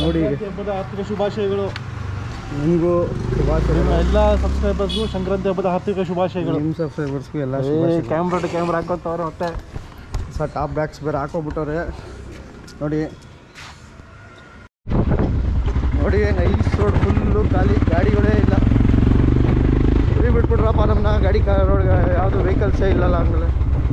ನೋಡಿ ಸಂಕ್ರಾಂತಿ ಹಬ್ಬದ ಆರ್ಥಿಕ ಶುಭಾಶಯಗಳು ನಿಮಗೂ ಶುಭಾಶಯಗಳು ನಿಮ್ಮ ಎಲ್ಲ ಸಬ್ಸ್ಕ್ರೈಬರ್ಸ್ಗೂ ಸಂಕ್ರಾಂತಿ ಹಬ್ಬದ ಆರ್ಥಿಕ ಶುಭಾಶಯಗಳು ನಿಮ್ಮ ಸಬ್ಸ್ಕ್ರೈಬರ್ಸ್ಗೂ ಎಲ್ಲ ಏ ಶುಭಾಶಯಗಳು ಕ್ಯಾಮ್ರಾ ಟು ಕ್ಯಾಮ್ರಾ ಹಾಕೋತವ್ರೆ ಮತ್ತೆ ಹೊಸ ಟಾಪ್ ಬ್ಯಾಗ್ಸ್ ಬೇರೆ ಹಾಕೋಬಿಟ್ಟವ್ರೆ ನೋಡಿ ನೋಡಿ ನೈಸ್ ರೋಡ್ ಫುಲ್ಲು ಖಾಲಿ ಗಾಡಿಗಳೇ ಇಲ್ಲ ಫ್ರೀ ಬಿಟ್ಬಿಟ್ರಪ್ಪ ನಮ್ಮನ್ನ ಗಾಡಿ ಕಾ ರೋಡ್ ಯಾವುದು ವೆಹಿಕಲ್ಸೇ ಇಲ್ಲಲ್ಲ ಆಮೇಲೆ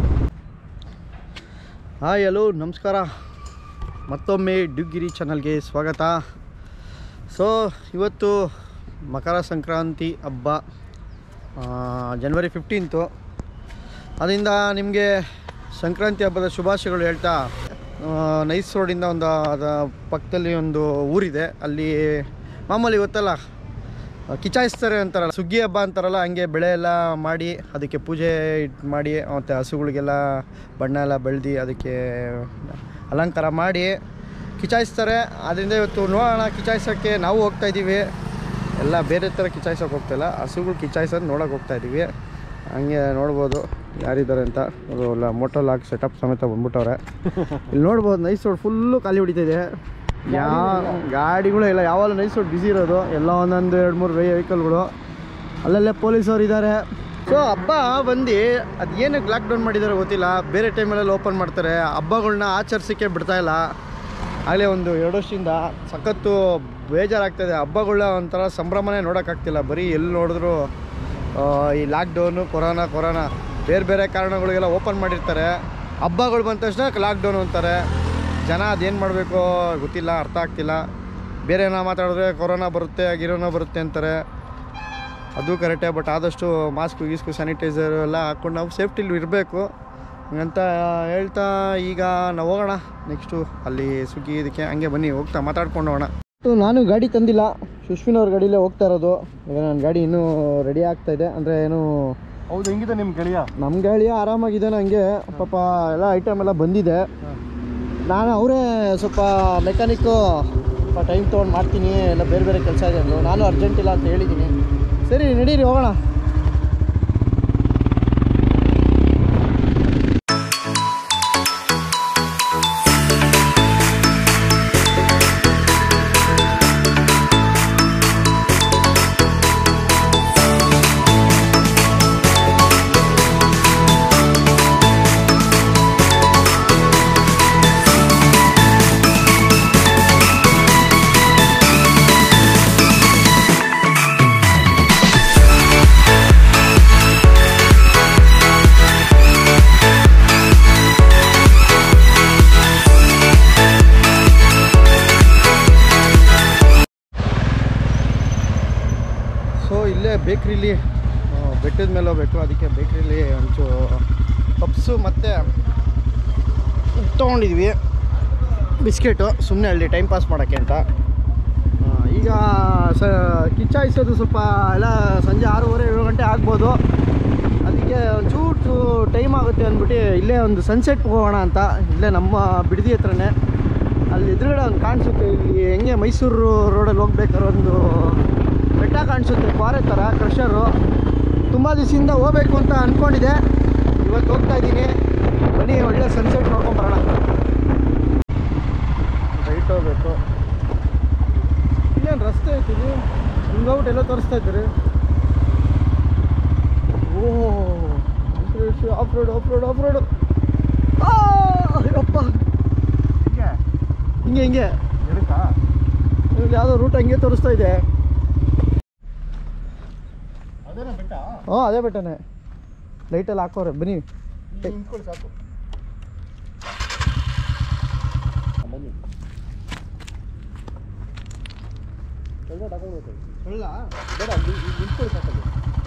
ಹಾಯ್ ಹಲೋ ನಮಸ್ಕಾರ ಮತ್ತೊಮ್ಮೆ ಡ್ಯುಗಿರಿ ಚಾನಲ್ಗೆ ಸ್ವಾಗತ ಸೊ ಇವತ್ತು ಮಕರ ಸಂಕ್ರಾಂತಿ ಹಬ್ಬ ಆ, ಜನವರಿ ಫಿಫ್ಟೀನ್ತು ಅದರಿಂದ ನಿಮಗೆ ಸಂಕ್ರಾಂತಿ ಹಬ್ಬದ ಶುಭಾಶಯಗಳು ಹೇಳ್ತಾ ಆ, ನೈಸ್ ರೋಡಿಂದ ಒಂದು ಅದ ಪಕ್ಕದಲ್ಲಿ ಒಂದು ಊರಿದೆ ಅಲ್ಲಿ ಮಾಮೂಲಿ ಗೊತ್ತಲ್ಲ ಆ, ಕಿಚಾಯಿಸ್ತಾರೆ ಅಂತಾರಲ್ಲ ಸುಗ್ಗಿ ಹಬ್ಬ ಅಂತಾರಲ್ಲ ಹಂಗೆ ಬೆಳೆ ಎಲ್ಲ ಮಾಡಿ ಅದಕ್ಕೆ ಪೂಜೆ ಇಟ್ ಮಾಡಿ ಮತ್ತು ಹಸುಗಳಿಗೆಲ್ಲ ಬಣ್ಣ ಎಲ್ಲ ಬೆಳೆದು ಅದಕ್ಕೆ ಅಲಂಕಾರ ಮಾಡಿ ಕಿಚಾಯಿಸ್ತಾರೆ ಅದರಿಂದ ಇವತ್ತು ನೋಡೋಣ ಕಿಚಾಯಿಸೋಕ್ಕೆ ನಾವು ಹೋಗ್ತಾ ಇದ್ದೀವಿ ಎಲ್ಲ ಬೇರೆ ಥರ ಕಿಚಾಯಿಸೋಕೆ ಹೋಗ್ತಾಯಿಲ್ಲ ಹಸುಗಳು ಕಿಚಾಯಿಸೋದು ನೋಡೋಕೆ ಹೋಗ್ತಾ ಇದ್ದೀವಿ ಹಂಗೆ ನೋಡ್ಬೋದು ಯಾರಿದ್ದಾರೆ ಅಂತ ಅದು ಎಲ್ಲ ಮೋಟೋ ಲಾಕ್ ಸೆಟಪ್ ಸಮೇತ ಬಂದ್ಬಿಟ್ಟವ್ರೆ ಇಲ್ಲಿ ನೋಡ್ಬೋದು ನೈಸ್ ರೋಡ್ ಫುಲ್ಲು ಖಾಲಿ ಹೊಡಿತಿದೆ ಯಾವ ಗಾಡಿಗಳು ಇಲ್ಲ ಯಾವಾಗಲೂ ನೈಸ್ ರೋಡ್ ಬಿಸಿ ಇರೋದು ಎಲ್ಲ ಒಂದೊಂದು ಎರಡು ಮೂರು ವೆಹಿಕಲ್ಗಳು ಅಲ್ಲಲ್ಲೇ ಪೊಲೀಸವ್ರು ಇದ್ದಾರೆ ಸೊ ಹಬ್ಬ ಬಂದು ಅದು ಏನಕ್ಕೆ ಲಾಕ್ಡೌನ್ ಮಾಡಿದ್ದಾರೆ ಗೊತ್ತಿಲ್ಲ ಬೇರೆ ಟೈಮಲ್ಲೆಲ್ಲ ಓಪನ್ ಮಾಡ್ತಾರೆ ಹಬ್ಬಗಳ್ನ ಆಚರಿಸೋಕ್ಕೆ ಬಿಡ್ತಾ ಇಲ್ಲ ಆಗಲೇ ಒಂದು ಎರಡು ವರ್ಷದಿಂದ ಸಖತ್ತು ಬೇಜಾರಾಗ್ತಾಯಿದೆ ಹಬ್ಬಗಳನ್ನ ಒಂಥರ ಸಂಭ್ರಮನೇ ನೋಡೋಕ್ಕಾಗ್ತಿಲ್ಲ ಬರೀ ಎಲ್ಲಿ ನೋಡಿದ್ರು ಆ, ಈ ಲಾಕ್ಡೌನು ಕೊರೋನಾ ಕೊರೋನಾ ಬೇರೆ ಬೇರೆ ಕಾರಣಗಳಿಗೆಲ್ಲ ಓಪನ್ ಮಾಡಿರ್ತಾರೆ ಹಬ್ಬಗಳು ಬಂದ ತಕ್ಷಣ ಲಾಕ್ಡೌನ್ ಅಂತಾರೆ ಜನ ಅದೇನು ಮಾಡಬೇಕು ಗೊತ್ತಿಲ್ಲ ಅರ್ಥ ಆಗ್ತಿಲ್ಲ ಬೇರೆ ಏನೋ ಮಾತಾಡಿದ್ರೆ ಕೊರೋನಾ ಬರುತ್ತೆ ಗಿರೋನಾ ಬರುತ್ತೆ ಅಂತಾರೆ ಅದು ಕರೆಕ್ಟೇ ಬಟ್ ಆದಷ್ಟು ಮಾಸ್ಕ್ ಗೀಸ್ಕು ಸ್ಯಾನಿಟೈಸರ್ ಎಲ್ಲ ಹಾಕ್ಕೊಂಡು ನಾವು ಸೇಫ್ಟಿಲಿ ಇರಬೇಕು ಹಂಗಂತ ಹೇಳ್ತಾ ಈಗ ನಾವು ಹೋಗೋಣ ನೆಕ್ಸ್ಟು ಅಲ್ಲಿ ಸುಗ್ಗಿ ಇದಕ್ಕೆ ಹಂಗೆ ಬನ್ನಿ ಹೋಗ್ತಾ ಮಾತಾಡ್ಕೊಂಡು ಹೋಗೋಣ ನಾನು ಗಾಡಿ ತಂದಿಲ್ಲ ಸುಶ್ವಿನ್ ಅವ್ರ ಗಾಡಿಲೇ ಹೋಗ್ತಾ ಇರೋದು ಈಗ ನನ್ನ ಗಾಡಿ ಇನ್ನೂ ರೆಡಿ ಆಗ್ತಾ ಇದೆ ಅಂದರೆ ಏನು ಹೌದು ಹೆಂಗಿದೆ ನಿಮ್ಮ ಗೆಳೆಯ ನಮ್ಮ ಗಾಡಿ ಆರಾಮಾಗಿದ್ದಾನೆ ಹಂಗೆ ಪಾಪ ಎಲ್ಲ ಐಟಮ್ ಎಲ್ಲ ಬಂದಿದೆ ನಾನು ಅವರೇ ಸ್ವಲ್ಪ ಮೆಕ್ಯಾನಿಕ್ಕು ಸ್ವಲ್ಪ ಟೈಮ್ ತೊಗೊಂಡು ಮಾಡ್ತೀನಿ ಎಲ್ಲ ಬೇರೆ ಬೇರೆ ಕೆಲಸ ಇದೆ ಅಂದರು ನಾನು ಅರ್ಜೆಂಟ್ ಇಲ್ಲ ಅಂತ ಹೇಳಿದ್ದೀನಿ ಸರಿ ನಡೀರಿ ಹೋಗೋಣ ಸೊ ಇಲ್ಲೇ ಬೇಕ್ರಿಲಿ ಬೆಟ್ಟದ ಮೇಲೆ ಹೋಗ್ಬೇಕು ಅದಕ್ಕೆ ಬೇಕ್ರಿಲಿ ಒಂಚೂರು ಪಪ್ಸು ಮತ್ತು ತೊಗೊಂಡಿದ್ವಿ ಬಿಸ್ಕೆಟು ಸುಮ್ಮನೆ ಅಲ್ಲಿ ಟೈಮ್ ಪಾಸ್ ಮಾಡೋಕ್ಕೆ ಅಂತ ಆ, ಈಗ ಸ ಕಿಚ್ಚಾಯಿಸೋದು ಸ್ವಲ್ಪ ಎಲ್ಲ ಸಂಜೆ ಆರೂವರೆ ಏಳು ಗಂಟೆ ಆಗ್ಬೋದು ಅದಕ್ಕೆ ಒಂಚೂರು ಟೈಮ್ ಆಗುತ್ತೆ ಅಂದ್ಬಿಟ್ಟು ಇಲ್ಲೇ ಒಂದು ಸನ್ಸೆಟ್ ಹೋಗೋಣ ಅಂತ ಇಲ್ಲೇ ನಮ್ಮ ಬಿಡದಿ ಹತ್ರನೇ ಅಲ್ಲಿ ಎದುರುಗಡೆ ಒಂದು ಕಾಣಿಸುತ್ತೆ ಇಲ್ಲಿ ಹೆಂಗೆ ಮೈಸೂರು ರೋಡಲ್ಲಿ ಹೋಗ್ಬೇಕಾದ್ರೆ ಒಂದು ಬೆಟ್ಟ ಕಾಣಿಸುತ್ತೆ ಪಾರೆ ಥರ ಕ್ರಷರು ತುಂಬ ದಿವಸದಿಂದ ಹೋಗ್ಬೇಕು ಅಂತ ಅಂದ್ಕೊಂಡಿದ್ದೆ ಇವತ್ತು ಹೋಗ್ತಾ ಇದ್ದೀನಿ ಬನ್ನಿ ಒಳ್ಳೆ ಸನ್ಸೆಟ್ ನೋಡ್ಕೊಂಡು ಬರೋಣ ರೈಟ್ ಹೋಗ್ಬೇಕು ಇಲ್ಲೇನು ರಸ್ತೆ ಐತಿದು ಹಿಂಗೋಗ್ಬಿಟ್ಟು ಎಲ್ಲ ತೋರಿಸ್ತಾ ಇದ್ದೀರಿ ಓ off road off road off road ಅಯ್ಯಪ್ಪ ಹಿಂಗೆ ಹಿಂಗೆ ಎದಕ್ಕಾ ಇಲ್ಲಿ ಯಾವುದೋ ರೂಟ್ ಹಂಗೆ ತೋರಿಸ್ತಾ ಇದೆ ಅದೇನಾ ಬೆಟ್ಟ ಹ್ಞೂ ಅದೇ ಬೆಟ್ಟನೆ ಲೈಟಲ್ಲಿ ಹಾಕೋರೆ ಬನ್ನಿ ನಿಂತ್ಕೊಳ್ಳಿ ಸಾಕು ಬನ್ನಿ ಹೆಲ್ಮೆಟ್ ಹಾಕೊಳ್ಬೇಕು ಬೇಡ ಅಲ್ಲಿ ಇಲ್ಲಿ ನಿಂತ್ಕೊಳ್ಳಿ ಸಾಕಲ್ಲಿ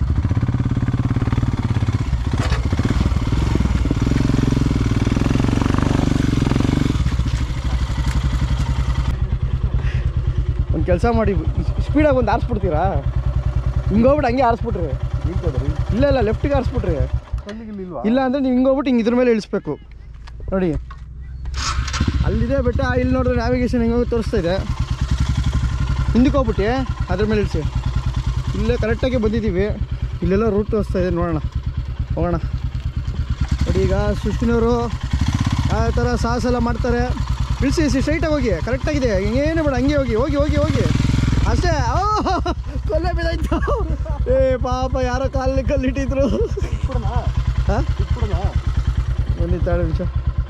ಒಂದು ಕೆಲಸ ಮಾಡಿ ಸ್ಪೀಡಾಗಿ ಒಂದು ಆರಿಸ್ಬಿಡ್ತೀರಾ ಹಿಂಗೆ ಹೋಗ್ಬಿಟ್ಟು ಹಂಗೆ ಆರಿಸ್ಬಿಟ್ರಿ ನಿಂತ್ಕೊಳ್ರಿ ಇಲ್ಲ ಇಲ್ಲ ಲೆಫ್ಟಿಗೆ ಆರಿಸ್ಬಿಟ್ರಿ ಕಲ್ಲಿಗೆ ಇಲ್ವಾ ಇಲ್ಲ ಅಂದರೆ ನೀವು ಹಿಂಗೆ ಹೋಗ್ಬಿಟ್ಟು ಹಿಂಗೆ ಇದ್ರ ಮೇಲೆ ಇಳಿಸ್ಬೇಕು ನೋಡಿ ಅಲ್ಲಿದೆ ಬೆಟ್ಟ ಇಲ್ಲಿ ನೋಡಿದ್ರೆ ನ್ಯಾವಿಗೇಷನ್ ಹೆಂಗೆ ಹೋಗಿ ತೋರಿಸ್ತಾ ಇದೆ ಹಿಂದಕ್ಕೆ ಹೋಗ್ಬಿಟ್ಟು ಅದ್ರ ಮೇಲೆ ಇಳಿಸಿ ಇಲ್ಲೇ ಕರೆಕ್ಟಾಗಿ ಬಂದಿದ್ದೀವಿ ಇಲ್ಲೆಲ್ಲ ರೂಟ್ ತೋರಿಸ್ತಾ ಇದೆ ನೋಡೋಣ ಹೋಗೋಣ ನೋಡಿ ಈಗ ಸೃಷ್ಟಿನವರು ಯಾವ ಥರ ಸಾಹಸ ಎಲ್ಲ ಮಾಡ್ತಾರೆ ಇಳಿಸಿ ಇಳಿಸಿ ಸ್ಟ್ರೈಟಾಗಿ ಹೋಗಿ ಕರೆಕ್ಟಾಗಿದೆ ಏನು ಬೇಡ ಹಂಗೆ ಹೋಗಿ ಹೋಗಿ ಹೋಗಿ ಹೋಗಿ ಅಷ್ಟೇ ಓ ಕೊಲ್ಲೆ ಬಿದ್ದಾಯ್ತು ಏ ಪಾಪ ಯಾರೋ ಕಾಲಲ್ಲಿ ಕಲ್ಲಿಟ್ಟಿದ್ರು ಕೊಡೋಣ ಹಾಂ ಕೊಡೋಣ ಒಂದು ಎರಡು ನಿಮಿಷ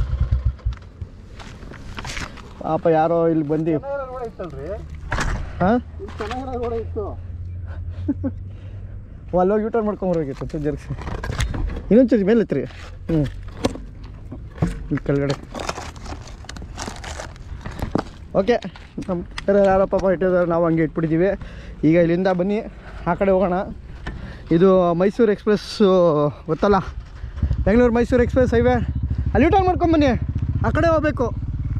ಪಾಪ ಯಾರೋ ಇಲ್ಲಿ ಬಂದು ಚೆನ್ನಾಗಿರೋ ರೋಡ ಇತ್ತಲ್ರಿ ಹಾಂ ಇಲ್ಲಿ ಚೆನ್ನಾಗಿರೋ ರೋಡ ಇತ್ತು ಅಲ್ಲೋಗಿ ಯೂಟರ್ನ್ ಮಾಡ್ಕೊಂಬರ್ಬೇಕಿತ್ತು ಚೂರು ಜರ್ಗ್ಸಿ ಇನ್ನೊಂದು ಚೂರು ಮೇಲೆ ಎತ್ತಿರಿ ಹ್ಞೂ ಇಲ್ಲಿ ಕೆಳಗಡೆ ಓಕೆ ನಮ್ಮ ಬೇರೆ ಯಾರೋ ಪಾಪ ಇಟ್ಟಿದ್ದಾರೆ ನಾವು ಹಂಗೆ ಇಟ್ಬಿಟ್ಟಿದ್ದೀವಿ ಈಗ ಇಲ್ಲಿಂದ ಬನ್ನಿ ಆ ಕಡೆ ಹೋಗೋಣ ಇದು ಮೈಸೂರು ಎಕ್ಸ್ಪ್ರೆಸ್ ಗೊತ್ತಲ್ಲ ಬೆಂಗಳೂರು ಮೈಸೂರು ಎಕ್ಸ್ಪ್ರೆಸ್ ಹೈವೇ ಅಲ್ಲಿ ಯೂಟರ್ನ್ ಮಾಡ್ಕೊಂಬನ್ನಿ ಆ ಕಡೆ ಹೋಗ್ಬೇಕು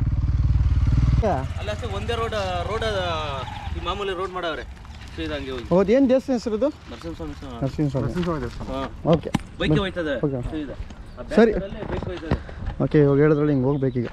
ಅಲ್ಲ ಅಷ್ಟೇ ಒಂದೇ ರೋಡ್ ರೋಡ್ ಈ ಮಾಮೂಲಿ ರೋಡ್ ಮಾಡವ್ರೆ ಸೀದಾ ಹಂಗೆ ಹೋಗಿ ಹೌದು ಏನು ದೇವಸ್ಥಾನ ಹೆಸರದು ನರಸಿಂಹಸ್ವಾಮಿ ಸ- ನರಸಿಂಹ ಸ್ವಾಮಿ ಹಾ ಓಕೆ ಬೈಕ್ ಹೋಯ್ತದೆ ಓಕೆ. ಸೀದಾ ಆ back ಸರಿ. side ಅಲ್ಲೇ ಬೈಕ್ ಹೋಯ್ತದೆ ಓಕೆ ಇವಾಗ ಹೇಳಿದ್ರಲ್ಲಿ ಹಿಂಗೆ ಹೋಗ್ಬೇಕೀಗ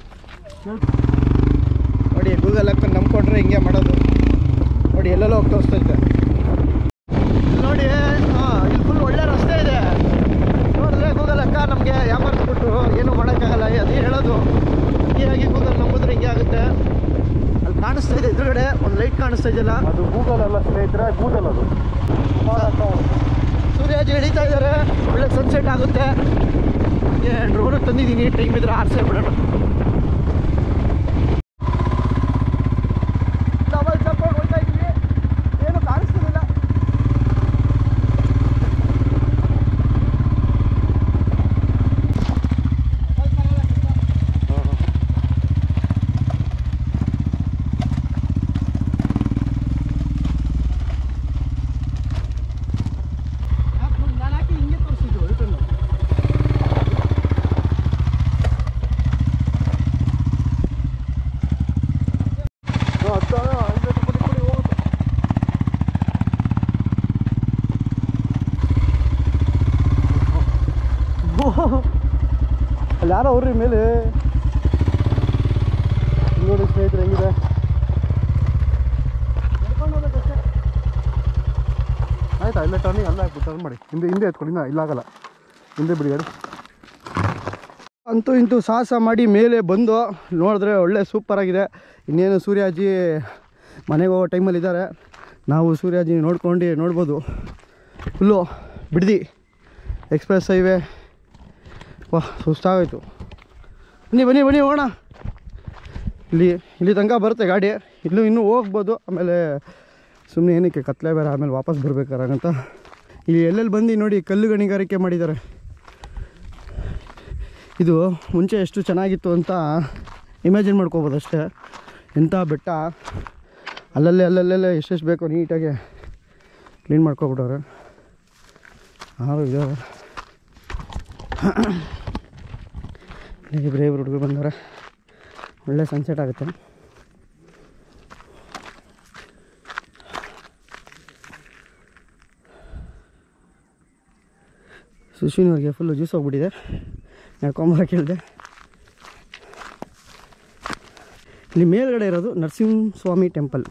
ನೋಡಿ ಗೂಗಲ್ ಹಾಕೊಂಡು ನಂಬ್ಕೊಂಡ್ರೆ ಹಿಂಗೆ ಮಾಡೋದು ನೋಡಿ ಎಲ್ಲೆಲ್ಲೋ ಹೋಗಿ ತೋರಿಸ್ತೈತೆ ಇಲ್ಲಿ ನೋಡಿ ಹಾಂ ಇಲ್ಲಿ ಫುಲ್ ಒಳ್ಳೆ ರಸ್ತೆ ಇದೆ ನೋಡಿದ್ರೆ ಗೂಗಲ್ ಅಕ್ಕ ನಮಗೆ ಯಾಮಾರಿಸ್ಬಿಟ್ಟು ಏನು ಮಾಡೋಕ್ಕಾಗಲ್ಲ ಅದೇ ಹೇಳೋದು ಹೀಗಾಗಿ ಗೂಗಲ್ ನಂಬಿದ್ರೆ ಹಿಂಗೆ ಆಗುತ್ತೆ ಅಲ್ಲಿ ಕಾಣಿಸ್ತಾ ಇದೆ ಎದುರುಗಡೆ ಒಂದು ಲೈಟ್ ಕಾಣಿಸ್ತಾ ಇದೆಯಲ್ಲ ಅದು ಗೂಗಲ್ ಅಲ್ಲ ಸ್ನೇಹಿತರೆ ಗೂಗಲ್ ಅದು ಸೂರ್ಯಾಜಿ ಹಿಡಿತಾ ಇದ್ದಾರೆ ಒಳ್ಳೆ ಸನ್ಸೆಟ್ ಆಗುತ್ತೆ ಡ್ರೋನ್ ತಂದಿದ್ದೀನಿ ಟೈಮ್ ಇದ್ರೆ ಆರ್ಸೇ ಬಿಡೋಣ ಡಬಲ್ ಸಪೋರ್ಟ್ ಹೋಗ್ತಾ ಇದ್ವಿ ಏನು ಕಾಣಿಸ್ತಿಲ್ಲ ನಾನು ಹಾಕಿ ಹಿಂಗೆ ತೋರಿಸಿದ್ದು ರಿಟರ್ನ್ ಅಲ್ಲಿ ಯಾರೋ ಅವ್ರಿ ಮೇಲೆ ನೋಡಿ ಸ್ನೇಹಿತರೆ ಹೆಂಗಿದೆ ಆಯ್ತಾ ಇಲ್ಲ ಟರ್ನಿಂಗ್ ಅಲ್ಲ ಹಾಕ್ಬಿಟ್ಟು ಟರ್ನ್ ಮಾಡಿ ಹಿಂದೆ ಹಿಂದೆ ಎತ್ಕೊಳ್ಳಿ ಇನ್ನ ಇಲ್ಲಾಗಲ್ಲ ಹಿಂದೆ ಬಿಡಿ ಗಾಡಿ ಅಂತೂ ಇಂತೂ ಸಾಹಸ ಮಾಡಿ ಮೇಲೆ ಬಂದು ನೋಡಿದ್ರೆ ಒಳ್ಳೆ ಸೂಪರಾಗಿದೆ ಇನ್ನೇನು ಸೂರ್ಯಾಜಿ ಮನೆಗೆ ಹೋಗೋ ಟೈಮಲ್ಲಿ ಇದ್ದಾರೆ ನಾವು ಸೂರ್ಯಾಜಿ ನೋಡ್ಕೊಂಡು ನೋಡ್ಬೋದು ಫುಲ್ಲು ಬಿಡ್ದಿ ಎಕ್ಸ್ಪ್ರೆಸ್ ಹೈವೇ ವಾ ಸುಸ್ತಾಗೋಯ್ತು ಬನ್ನಿ ಬನ್ನಿ ಬನ್ನಿ ಹೋಗೋಣ ಇಲ್ಲಿ ಇಲ್ಲಿ ತನಕ ಬರುತ್ತೆ ಗಾಡಿ ಇಲ್ಲೂ ಇನ್ನೂ ಹೋಗ್ಬೋದು ಆಮೇಲೆ ಸುಮ್ಮನೆ ಏನಕ್ಕೆ ಕತ್ಲೆ ಬೇರೆ ಆಮೇಲೆ ವಾಪಸ್ ಬರ್ಬೇಕಾರಂತ ಇಲ್ಲಿ ಎಲ್ಲೆಲ್ಲಿ ಬಂದು ನೋಡಿ ಕಲ್ಲು ಗಣಿಗಾರಿಕೆ ಮಾಡಿದ್ದಾರೆ ಇದು ಮುಂಚೆ ಎಷ್ಟು ಚೆನ್ನಾಗಿತ್ತು ಅಂತ ಇಮ್ಯಾಜಿನ್ ಮಾಡ್ಕೋಬೋದು ಅಷ್ಟೇ ಎಂಥ ಬೆಟ್ಟ ಅಲ್ಲಲ್ಲೇ ಅಲ್ಲಲ್ಲೇ ಎಷ್ಟೆಷ್ಟು ಬೇಕೋ ನೀಟಾಗಿ ಕ್ಲೀನ್ ಮಾಡ್ಕೊಬಿಟ್ಟವ್ರೆ ಯಾರು ಇದ್ದಾರೆ ಇಬ್ಬರೇ ಇಬ್ಬರು ಹುಡುಗರು ಬಂದವ್ರೆ ಒಳ್ಳೆ ಸನ್ಸೆಟ್ ಆಗುತ್ತೆ ಸುಶ್ವಿನವ್ರಿಗೆ ಫುಲ್ಲು ಜ್ಯೂಸ್ ಹೋಗ್ಬಿಟ್ಟಿದೆ ನಡ್ಕೊಂಬರಕ್ಕೆ ಹೇಳಿದೆ ಇಲ್ಲಿ ಮೇಲ್ಗಡೆ ಇರೋದು ನರಸಿಂಹಸ್ವಾಮಿ ಟೆಂಪಲ್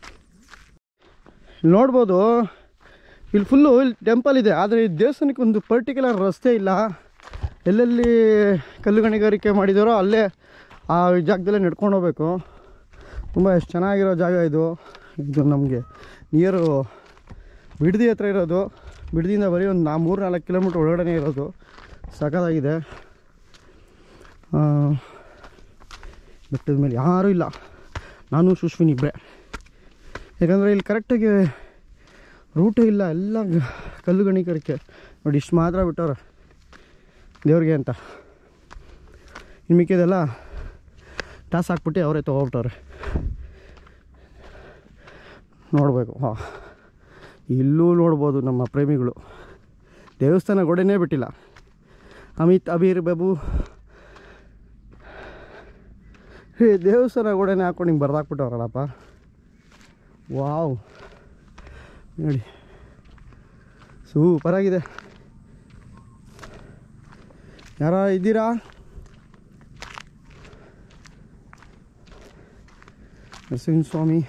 ನೋಡ್ಬೋದು ಇಲ್ಲಿ ಫುಲ್ಲು ಇಲ್ಲಿ ಟೆಂಪಲ್ ಇದೆ ಆದರೆ ಈ ದೇವಸ್ಥಾನಕ್ಕೆ ಒಂದು ಪರ್ಟಿಕ್ಯುಲರ್ ರಸ್ತೆ ಇಲ್ಲ ಎಲ್ಲೆಲ್ಲಿ ಕಲ್ಲು ಗಣಿಗಾರಿಕೆ ಮಾಡಿದಾರೋ ಅಲ್ಲೇ ಆ ಜಾಗದಲ್ಲೇ ನಡ್ಕೊಂಡು ಹೋಗ್ಬೇಕು ತುಂಬ ಎಷ್ಟು ಚೆನ್ನಾಗಿರೋ ಜಾಗ ಇದು ಇದು ನಮಗೆ ನಿಯರು ಬಿಡದಿ ಹತ್ರ ಇರೋದು ಬಿಡದಿಯಿಂದ ಬರೀ ಒಂದು ನಾ ಮೂರು ನಾಲ್ಕು ಕಿಲೋಮೀಟ್ರ್ ಒಳಗಡೆ ಇರೋದು ಸಖತ್ತಾಗಿದೆ ಆ, ಬೆಟ್ಟದ ಮೇಲೆ ಯಾರೂ ಇಲ್ಲ ನಾನು ಸುಶ್ವಿನ್ ಇಬ್ಬರೇ ಯಾಕಂದರೆ ಇಲ್ಲಿ ಕರೆಕ್ಟಾಗಿ ರೂಟೇ ಇಲ್ಲ ಎಲ್ಲ ಗ- ಕಲ್ಲು ಗಣಿಕರಿಕೆ ನೋಡಿ ಇಷ್ಟು ಮಾತ್ರ ಬಿಟ್ಟವ್ರೆ ದೇವ್ರಿಗೆ ಅಂತ ಇನ್ನು ಮಿಕ್ಕಿದೆಲ್ಲ ಟಾಸ್ ಹಾಕ್ಬಿಟ್ಟು ಅವರೇ ತೊಗೊಬಿಟ್ಟವ್ರೆ ನೋಡಬೇಕು ಹಾಂ ಇಲ್ಲೂ ನೋಡ್ಬೋದು ನಮ್ಮ ಪ್ರೇಮಿಗಳು ದೇವಸ್ಥಾನ ಗೋಡೆನೇ ಬಿಟ್ಟಿಲ್ಲ ಅಮಿತ್ ಅಬೀರ್ ಬಾಬು ಹೇ ದೇವಸ್ಥಾನ ಗೋಡೆನೇ ಹಾಕ್ಕೊಂಡು ಹಿಂಗೆ ಬರ್ದಾಕ್ಬಿಟ್ಟವ್ರಲ್ಲಪ್ಪ ವಾವ್ ನೋಡಿ ಸೂಪರಾಗಿದೆ ಯಾರ ಇದ್ದೀರಾ ನರಸಿಂಹ ಸ್ವಾಮಿ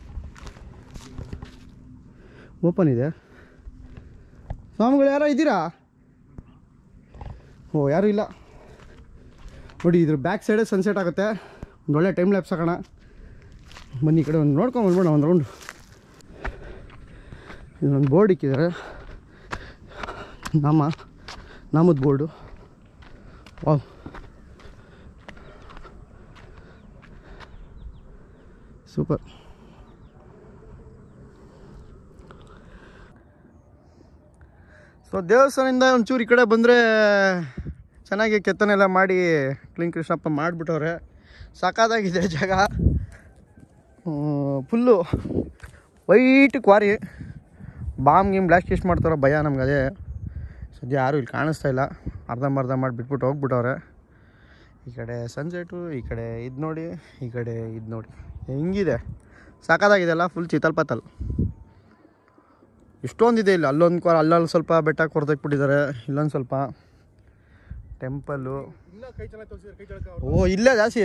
ಓಪನ್ ಇದೆ ಸ್ವಾಮಿಗಳು ಯಾರೋ ಇದ್ದೀರಾ ಓ ಯಾರೂ ಇಲ್ಲ ನೋಡಿ ಇದ್ರ ಬ್ಯಾಕ್ ಸೈಡೇ ಸನ್ಸೆಟ್ ಆಗುತ್ತೆ ಒಂದು ಒಳ್ಳೆ ಟೈಮ್ ಲ್ಯಾಪ್ಸ್ ಹಾಕೋಣ ಬನ್ನಿ ಈ ಕಡೆ ಒಂದು ನೋಡ್ಕೊಂಡು ಬಂದ್ಬಿಡ ಒಂದು ರೌಂಡು ಇಲ್ಲೊಂದು ಬೋರ್ಡ್ ಇಕ್ಕಿದ್ದಾರೆ ನಾಮ ನಾಮದ ಬೋರ್ಡು ವಾವ್ ಸೂಪರ್ ಸೊ ದೇವಸ್ಥಾನದಿಂದ ಒಂಚೂರು ಈ ಕಡೆ ಬಂದರೆ ಚೆನ್ನಾಗಿ ಕೆತ್ತನೆಲ್ಲ ಮಾಡಿ ಕ್ಲೀನ್ ಕೃಷ್ಣಪ್ಪ ಮಾಡಿಬಿಟ್ಟವ್ರೆ ಸಾಕಾದಾಗಿದೆ ಜಾಗ ಫುಲ್ಲು ವೈಟ್ ಕ್ವಾರಿ ಬಾಂಬ್ ಗೀಮ್ ಬ್ಲಾಸ್ಟ್ ಟೆಸ್ಟ್ ಮಾಡ್ತಾರೋ ಭಯ ನಮ್ಗೆ ಅದೇ ಸದ್ಯ ಯಾರೂ ಇಲ್ಲಿ ಕಾಣಿಸ್ತಾ ಇಲ್ಲ ಅರ್ಧಂಬರ್ಧ ಮಾಡಿ ಬಿಟ್ಬಿಟ್ಟು ಹೋಗ್ಬಿಟ್ಟವ್ರೆ ಈ ಕಡೆ ಸನ್ಸೆಟು ಈ ಕಡೆ ಇದು ನೋಡಿ ಈ ಕಡೆ ಇದು ನೋಡಿ ಹೆಂಗಿದೆ ಸಾಕಾದಾಗಿದೆಲ್ಲ ಫುಲ್ ಚಿತಲ್ಪತಲ್ ಇಷ್ಟೊಂದಿದೆ ಇಲ್ಲಿ ಅಲ್ಲೊಂದು ಕ್ವಾರ ಅಲ್ಲಲ್ಲಿ ಸ್ವಲ್ಪ ಬೆಟ್ಟ ಕೊರ್ದಕ್ಬಿಟ್ಟಿದ್ದಾರೆ ಇಲ್ಲೊಂದು ಸ್ವಲ್ಪ ಟೆಂಪಲ್ಲು ಇನ್ನೂ ಕೈ ಚೆನ್ನಾಗಿ ತೋರಿಸಿದ್ರೆ ಕೈ ಚಳಕ ಓ ಇಲ್ಲೇ ಜಾಸ್ತಿ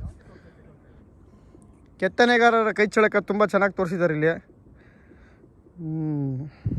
ಕೆತ್ತನೆಗಾರರ ಕೈ ಚಳಕ ತುಂಬ ಚೆನ್ನಾಗಿ ತೋರಿಸಿದ್ದಾರೆ ಇಲ್ಲಿ ಹ್ಮ್.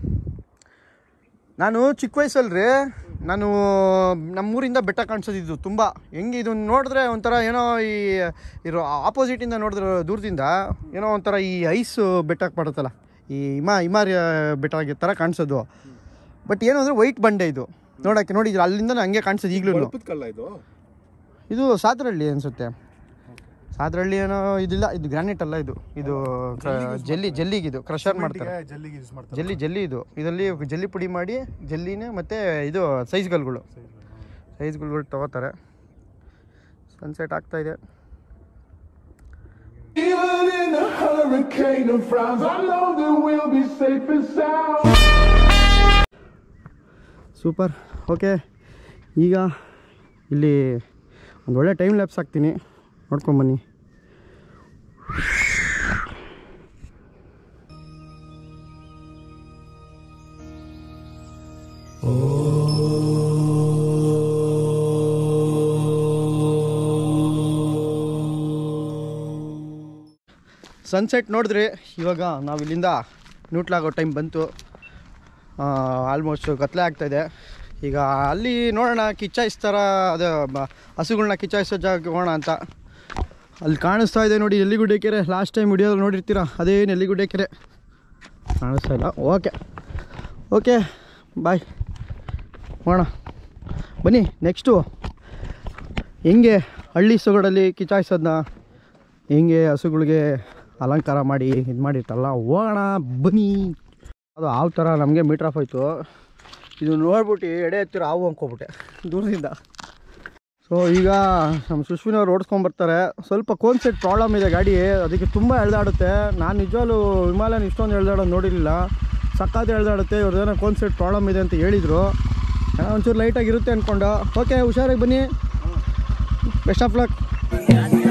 ನಾನು ಚಿಕ್ಕ ವಯಸ್ಸಲ್ರಿ ನಾನು ನಮ್ಮೂರಿಂದ ಬೆಟ್ಟ ಕಾಣಿಸೋದಿದ್ದು ತುಂಬ ಹೆಂಗೆ ಇದನ್ನು ನೋಡಿದ್ರೆ ಒಂಥರ ಏನೋ ಈ ಇರೋ ಆಪೋಸಿಟಿಂದ ನೋಡಿದ್ರೆ ದೂರದಿಂದ ಏನೋ ಒಂಥರ ಈ ಐಸ್ ಬೆಟ್ಟ ಬರುತ್ತಲ್ಲ ಈ ಹಿಮ ಹಿಮಾಲಯ ಬೆಟ್ಟ ಆಗಿರೋ ಥರ ಕಾಣಿಸೋದು ಬಟ್ ಏನು ಅಂದರೆ ವೈಟ್ ಬಂಡೆ ಇದು ನೋಡೋಕ್ಕೆ ನೋಡಿದ್ರೆ ಅಲ್ಲಿಂದ ಹಂಗೆ ಕಾಣಿಸೋದು ಈಗಲೂ ಬಳಪದ ಕಲ್ಲ ಇದು ಇದು ಸಾದ್ರಳ್ಳಿ ಅನ್ಸುತ್ತೆ ಸಾದ್ರಳ್ಳಿ ಏನೋ ಇದಿಲ್ಲ ಇದು ಗ್ರಾನೈಟ್ ಅಲ್ಲ ಇದು ಇದು ಕ- ಜಲ್ಲಿ ಜಲ್ಲಿಗಿದು ಕ್ರಷರ್ ಮಾಡ್ತಾರೆ ಸಿಮೆಂಟಿಗೆ ಜಲ್ಲಿಗೆ ಯೂಸ್ ಮಾಡ್ತಾರೆ ಜಲ್ಲಿ ಜಲ್ಲಿ ಇದು ಇದರಲ್ಲಿ ಜಲ್ಲಿ ಪುಡಿ ಮಾಡಿ ಜಲ್ಲಿನೇ ಮತ್ತೆ ಇದು ಸೈಜ್ಗಲ್ಗಳು ಸೈಜ್ಗಲ್ಗಳು ತಗೋತಾರೆ ಸನ್ಸೆಟ್ ಆಗ್ತಾ ಇದೆ Even in a hurricane of frowns, I know that we'll be safe and sound. Super okay ಈಗ ಇಲ್ಲಿ ಒಂದು ಒಳ್ಳೆ ಟೈಮ್ ಲ್ಯಾಪ್ಸ್ ಹಾಕ್ತೀನಿ ನೋಡ್ಕೊಂಬನ್ನಿ ಸನ್ಸೆಟ್ ನೋಡಿದ್ರಿ ಇವಾಗ ನಾವು ಇಲ್ಲಿಂದ ನ್ಯೂಟ್ಲಾಗೋ ಟೈಮ್ ಬಂತು ಆಲ್ಮೋಸ್ಟ್ ಕತ್ಲೆ ಆಗ್ತಾಯಿದೆ ಈಗ ಅಲ್ಲಿ ನೋಡೋಣ ಕಿಚ್ಚಾಯಿಸ್ತಾರ ಅದು ಬ- ಹಸುಗಳ್ನ ಕಿಚ್ಚಾಯಿಸೋ ಜಾಗಕ್ಕೆ ಹೋಗೋಣ ಅಂತ ಅಲ್ಲಿ ಕಾಣಿಸ್ತಾ ಇದೆ ನೋಡಿ ನೆಲ್ಲಿಗುಡ್ಡೆ ಕೆರೆ ಲಾಸ್ಟ್ ಟೈಮ್ ವಿಡಿಯೋದಲ್ಲಿ ನೋಡಿರ್ತೀರ ಅದೇ ನೆಲ್ಲಿಗುಡ್ಡೆ ಕೆರೆ ಕಾಣಿಸ್ತಾ ಇಲ್ಲ ಓಕೆ ಓಕೆ ಬಾಯ್ ಹೋಗೋಣ ಬನ್ನಿ ನೆಕ್ಸ್ಟು ಹೆಂಗೆ ಹಳ್ಳಿ ಸೊಗಡಲ್ಲಿ ಕಿಚಾಯಿಸೋದನ್ನ ಹೆಂಗೆ ಹಸುಗಳಿಗೆ ಅಲಂಕಾರ ಮಾಡಿ ಇದು ಮಾಡಿರ್ತಲ್ಲ ಹೋಗೋಣ ಬನ್ನಿ ಅದು ಹಾವು ಥರ ನಮಗೆ ಮೀಟ್ರ್ ಆಫ್ ಆಯಿತು ಇದು ನೋಡ್ಬಿಟ್ಟು ಎಡೆ ಎತ್ತಿರ ಹಾವು ಅಂದ್ಕೊಬಿಟ್ಟೆ ದೂರದಿಂದ ಸೊ ಈಗ ನಮ್ಮ ಸುಶ್ವಿನವ್ರು ಓಡಿಸ್ಕೊಂಬರ್ತಾರೆ ಸ್ವಲ್ಪ ಕೋನ್ ಸೆಟ್ ಪ್ರಾಬ್ಲಮ್ ಇದೆ ಗಾಡಿ ಅದಕ್ಕೆ ತುಂಬ ಎಳ್ದಾಡುತ್ತೆ ನಾನು ನಿಜವಾಗ್ಲೂ ವಿಮಾಲನ ಇಷ್ಟೊಂದು ಎಳ್ದಾಡೋದು ನೋಡಿರಲಿಲ್ಲ ಸಕ್ಕತ್ ಎಳ್ದಾಡುತ್ತೆ ಇವ್ರದ್ದೇನೋ ಕೋನ್ ಸೆಟ್ ಪ್ರಾಬ್ಲಮ್ ಇದೆ ಅಂತ ಹೇಳಿದರು ಏನೋ ಒಂಚೂರು ಲೈಟಾಗಿರುತ್ತೆ ಅಂದ್ಕೊಂಡು ಓಕೆ ಹುಷಾರಾಗಿ ಬನ್ನಿ ಬೆಸ್ಟ್ ಆಫ್ ಲಕ್